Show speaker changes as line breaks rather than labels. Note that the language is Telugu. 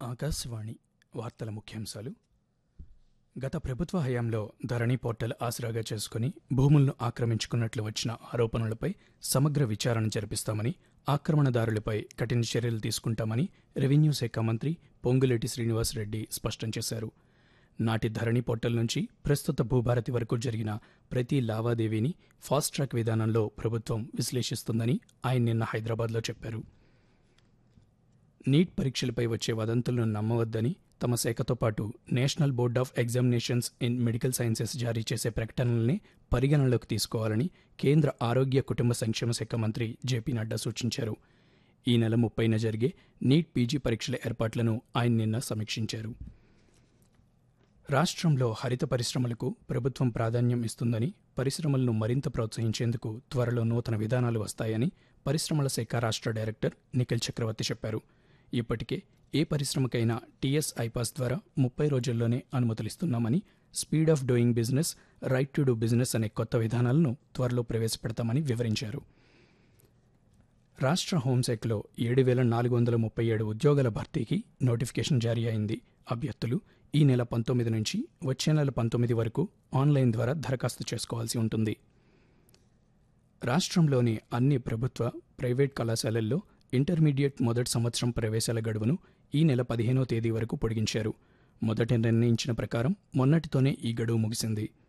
ఆకాశవాణి వార్తల ముఖ్యాంశాలు గత ప్రభుత్వ హయాంలో ధరణి పోర్టల్ ఆసరాగా చేసుకుని భూములను ఆక్రమించుకున్నట్లు వచ్చిన ఆరోపణలపై సమగ్ర విచారణ జరిపిస్తామని ఆక్రమణదారులపై కఠిన చర్యలు తీసుకుంటామని రెవెన్యూ శాఖ మంత్రి పొంగులేటి శ్రీనివాసరెడ్డి స్పష్టం చేశారు నాటి ధరణి పోర్టల్ నుంచి ప్రస్తుత భూభారతి వరకు జరిగిన ప్రతి లావాదేవీని ఫాస్ట్ ట్రాక్ విధానంలో ప్రభుత్వం విశ్లేషిస్తుందని ఆయన నిన్న హైదరాబాద్లో చెప్పారు నీట్ పరీక్షలపై వచ్చే వదంతులను నమ్మవద్దని తమ శాఖతో పాటు national board of examinations in medical sciences జారీ చేసే ప్రకటనల్ని పరిగణనలోకి తీసుకోవాలని కేంద్ర ఆరోగ్య కుటుంబ సంక్షేమ శాఖ మంత్రి జేపీ నడ్డా సూచించారు ఈ నెల ముప్పైన జరిగే నీట్ పీజీ పరీక్షల ఏర్పాట్లను ఆయన నిన్న సమీక్షించారు రాష్ట్రంలో హరిత పరిశ్రమలకు ప్రభుత్వం ప్రాధాన్యం ఇస్తుందని పరిశ్రమలను మరింత ప్రోత్సహించేందుకు త్వరలో నూతన విధానాలు వస్తాయని పరిశ్రమల శాఖ రాష్ట్ర డైరెక్టర్ నిఖిల్ చక్రవర్తి చెప్పారు ఇప్పటికే ఏ పరిశ్రమకైనా టీఎస్ ఐపాస్ ద్వారా ముప్పై రోజుల్లోనే అనుమతులిస్తున్నామని speed of doing business right to do business అనే కొత్త విధానాలను త్వరలో ప్రవేశపెడతామని వివరించారు రాష్ట్ర హోంశాఖలో ఏడు వేల నాలుగు వందల ముప్పై ఏడు ఉద్యోగాల భర్తీకి నోటిఫికేషన్ జారీ అయింది అభ్యర్థులు ఈ నెల పంతొమ్మిది నుంచి వచ్చే నెల పంతొమ్మిది వరకు ఆన్లైన్ ద్వారా దరఖాస్తు చేసుకోవాల్సి ఉంటుంది రాష్ట్రంలోని అన్ని ప్రభుత్వ ప్రైవేట్ కళాశాలల్లో ఇంటర్మీడియట్ మొదటి సంవత్సరం ప్రవేశాల గడువును ఈ నెల పదిహేనో తేదీ వరకు పొడిగించారు మొదట నిర్ణయించిన ప్రకారం మొన్నటితోనే ఈ గడువు ముగిసింది